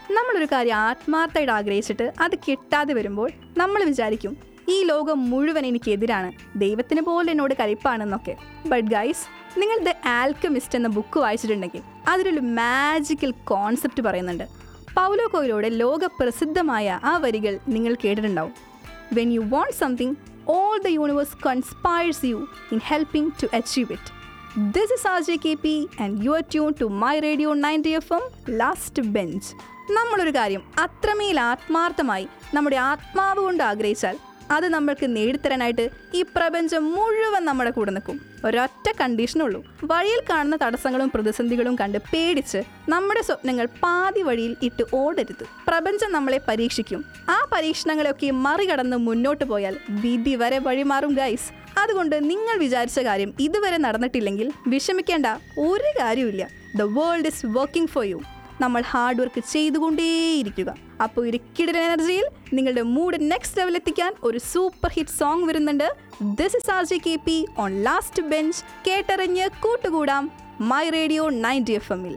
നമ്മളൊരു കാര്യം ആത്മാർത്ഥമായിട്ട് ആഗ്രഹിച്ചിട്ട് അത് കിട്ടാതെ വരുമ്പോൾ നമ്മൾ വിചാരിക്കും ഈ ലോകം മുഴുവൻ എനിക്കെതിരാണ് ദൈവത്തിന് പോലും എന്നോട് കലിപ്പാണെന്നൊക്കെ ബട്ട് ഗൈസ് നിങ്ങൾ ദ ആൽക്കമിസ്റ്റ് എന്ന ബുക്ക് വായിച്ചിട്ടുണ്ടെങ്കിൽ അതിലൊരു മാജിക്കൽ കോൺസെപ്റ്റ് പറയുന്നുണ്ട് പൗലോ കോയിലോടെ ലോക പ്രസിദ്ധമായ ആ വരികൾ നിങ്ങൾ കേട്ടിട്ടുണ്ടാവും when you want something all the universe conspires you in helping to achieve it this is R J K P and you are tune to my radio ninety F M last bench നമ്മളൊരു കാര്യം അത്രമേൽ ആത്മാർത്ഥമായി നമ്മുടെ ആത്മാവ് കൊണ്ട് ആഗ്രഹിച്ചാൽ അത് നമ്മൾക്ക് നേടിത്തരാനായിട്ട് ഈ പ്രപഞ്ചം മുഴുവൻ നമ്മുടെ കൂടെ നിൽക്കും ഒരൊറ്റ കണ്ടീഷനുള്ളൂ വഴിയിൽ കാണുന്ന തടസ്സങ്ങളും പ്രതിസന്ധികളും കണ്ട് പേടിച്ച് നമ്മുടെ സ്വപ്നങ്ങൾ പാതി വഴിയിൽ ഇട്ട് ഓടരുത് പ്രപഞ്ചം നമ്മളെ പരീക്ഷിക്കും ആ പരീക്ഷണങ്ങളെയൊക്കെ മറികടന്ന് മുന്നോട്ട് പോയാൽ വിധി വരെ വഴിമാറും ഗൈസ് അതുകൊണ്ട് നിങ്ങൾ വിചാരിച്ച കാര്യം ഇതുവരെ നടന്നിട്ടില്ലെങ്കിൽ വിഷമിക്കേണ്ട ഒരു കാര്യമില്ല the world is working for you നമ്മൾ ഹാർഡ് വർക്ക് ചെയ്തുകൊണ്ടേയിരിക്കുക അപ്പോൾ ഒരു കിടൽ എനർജിയിൽ നിങ്ങളുടെ മൂഡ് നെക്സ്റ്റ് ലെവൽ എത്തിക്കാൻ ഒരു സൂപ്പർ ഹിറ്റ് സോങ് വരുന്നുണ്ട് this is R J K P on last bench കേട്ടറിഞ്ഞ് കൂട്ടുകൂടാം മൈ റേഡിയോ നയൻറ്റി എഫ് എമ്മിൽ